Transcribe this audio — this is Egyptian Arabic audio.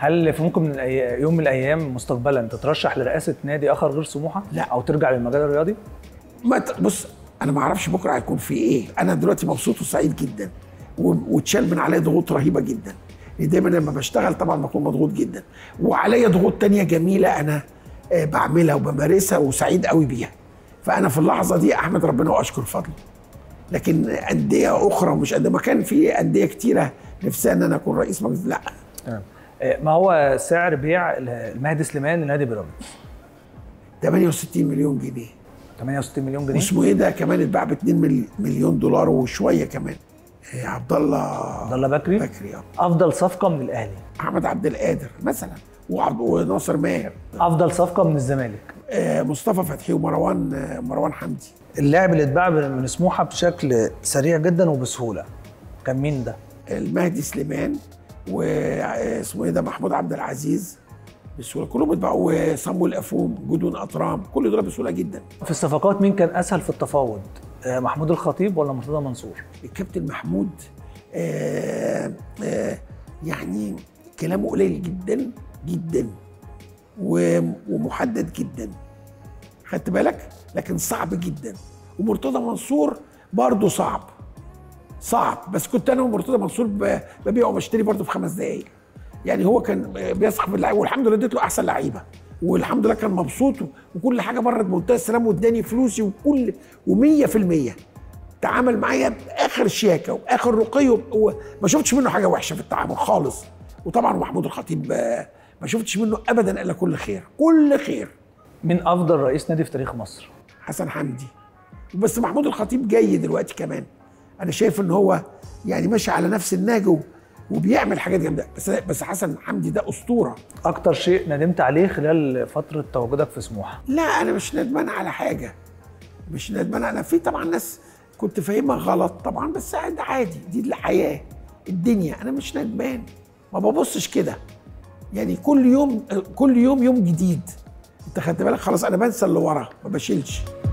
هل في ممكن من الأي... يوم من الايام مستقبلا تترشح لرئاسه نادي اخر غير سموحه؟ لا. او ترجع للمجال الرياضي؟ ما ت- بص انا ما اعرفش بكره هيكون في ايه انا دلوقتي مبسوط وسعيد جدا و- واتشال من عليا ضغوط رهيبه جدا لأن دايما لما بشتغل طبعا بكون مضغوط جدا وعليا ضغوط تانية جميله انا آه، بعملها وبمارسها وسعيد قوي بيها فانا في اللحظه دي احمد ربنا واشكر فضله لكن انديه اخرى مش قد ما كان في انديه كتيره نفسها ان انا اكون رئيس مجلس لا تمام آه، ما هو سعر بيع المهدي سليمان لنادي بيراميدز؟ 68 مليون جنيه 68 مليون جنيه واسمه ايه ده كمان اتباع ب 2 مل- مليون دولار وشويه كمان آه، عبد الله عبد الله بكري بكري آه. افضل صفقه من الاهلي احمد عبد القادر مثلا وعبد وناصر ماهر افضل صفقه من الزمالك آه، مصطفى فتحي ومروان آه، مروان حمدي اللاعب اللي اتباع من سموحه بشكل سريع جدا وبسهوله كان مين ده؟ المهدي سليمان واسمه ايه ده محمود عبد العزيز بسهوله كلهم اتباعوا وصمويل افوم جدون اطرام كل دول بسهوله جدا في الصفقات مين كان اسهل في التفاوض؟ آه، محمود الخطيب ولا مرتضى منصور؟ الكابتن محمود آه آه يعني كلامه قليل جدا جدا و- ومحدد جدا خدت بالك لكن صعب جدا ومرتضى منصور برضه صعب صعب بس كنت انا ومرتضى منصور ب- ببيع وبشتري برضه في خمس دقائق يعني هو كان بيثق في اللعيبه والحمد لله اديت له احسن لعيبه والحمد لله كان مبسوط وكل حاجه مرت بمنتهى السلام واداني فلوسي وكل و100% تعامل معايا باخر شياكه واخر رقي وما شفتش منه حاجه وحشه في التعامل خالص وطبعا محمود الخطيب آه، ما شفتش منه ابدا الا كل خير كل خير مين افضل رئيس نادي في تاريخ مصر؟ حسن حمدي بس محمود الخطيب جاي دلوقتي كمان انا شايف ان هو يعني ماشي على نفس النهج و- وبيعمل حاجات جامده بس بس حسن حمدي ده اسطوره اكتر شيء ندمت عليه خلال فتره تواجدك في سموحه؟ لا انا مش ندمان على حاجه مش ندمان انا في طبعا ناس كنت فاهمها غلط طبعا بس ده عادي دي الحياه الدنيا انا مش ندمان ما ببصش كده يعني كل يوم كل يوم يوم جديد انت خدت بالك خلاص انا بنسى اللي ورا ما بشيلش